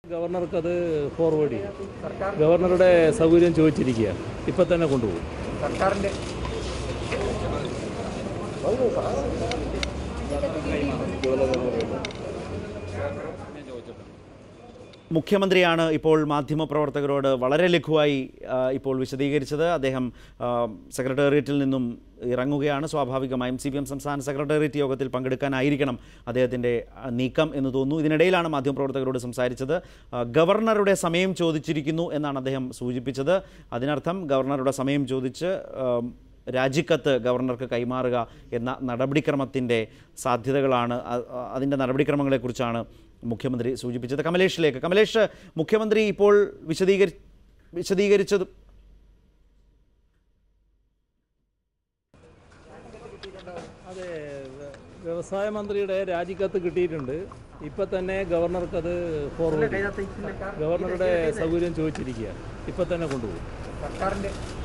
ഗവർണർക്ക് അത് ഫോർവേഡ് ചെയ്യും ഗവർണറുടെ സൗകര്യം ചോദിച്ചിരിക്കുക ഇപ്പൊ തന്നെ കൊണ്ടുപോകും സർക്കാരിന്റെ മുഖ്യമന്ത്രിയാണ് ഇപ്പോൾ മാധ്യമപ്രവർത്തകരോട് വളരെ ലഘുവായി ആ, ഇപ്പോൾ വിശദീകരിച്ചത് അദ്ദേഹം ആ, സെക്രട്ടേറിയറ്റിൽ നിന്നും ഇറങ്ങുകയാണ് സ്വാഭാവികമായും സി പി എം സംസ്ഥാന സെക്രട്ടേറിയറ്റ് യോഗത്തിൽ പങ്കെടുക്കാനായിരിക്കണം അദ്ദേഹത്തിൻ്റെ ആ, നീക്കം എന്ന് തോന്നുന്നു ഇതിനിടയിലാണ് മാധ്യമപ്രവർത്തകരോട് സംസാരിച്ചത് ആ, ഗവർണറുടെ സമയം ചോദിച്ചിരിക്കുന്നു എന്നാണ് അദ്ദേഹം സൂചിപ്പിച്ചത് അതിനർത്ഥം ഗവർണറുടെ സമയം ചോദിച്ച് ആ, രാജിക്കത്ത് ഗവർണർക്ക് കൈമാറുക എന്ന നടപടിക്രമത്തിൻ്റെ സാധ്യതകളാണ് അ- അ- അതിൻ്റെ നടപടിക്രമങ്ങളെക്കുറിച്ചാണ് മുഖ്യമന്ത്രി സൂചിപ്പിച്ചത് കമലേഷിലേക്ക് കമലേഷ് മുഖ്യമന്ത്രി ഇപ്പോൾ വിശദീകരി വിശദീകരിച്ചത് അതെ വ്യ- വ്യവസായ മന്ത്രിയുടെ രാജിക്കത്ത് കിട്ടിയിട്ടുണ്ട് ഇപ്പൊ തന്നെ ഗവർണർക്ക് അത് ഫോർവേഡ് ചെയ്യും ഗവർണറുടെ സൗകര്യം ചോദിച്ചിരിക്കുക ഇപ്പൊ തന്നെ കൊണ്ടുപോകും സർക്കാരിന്റെ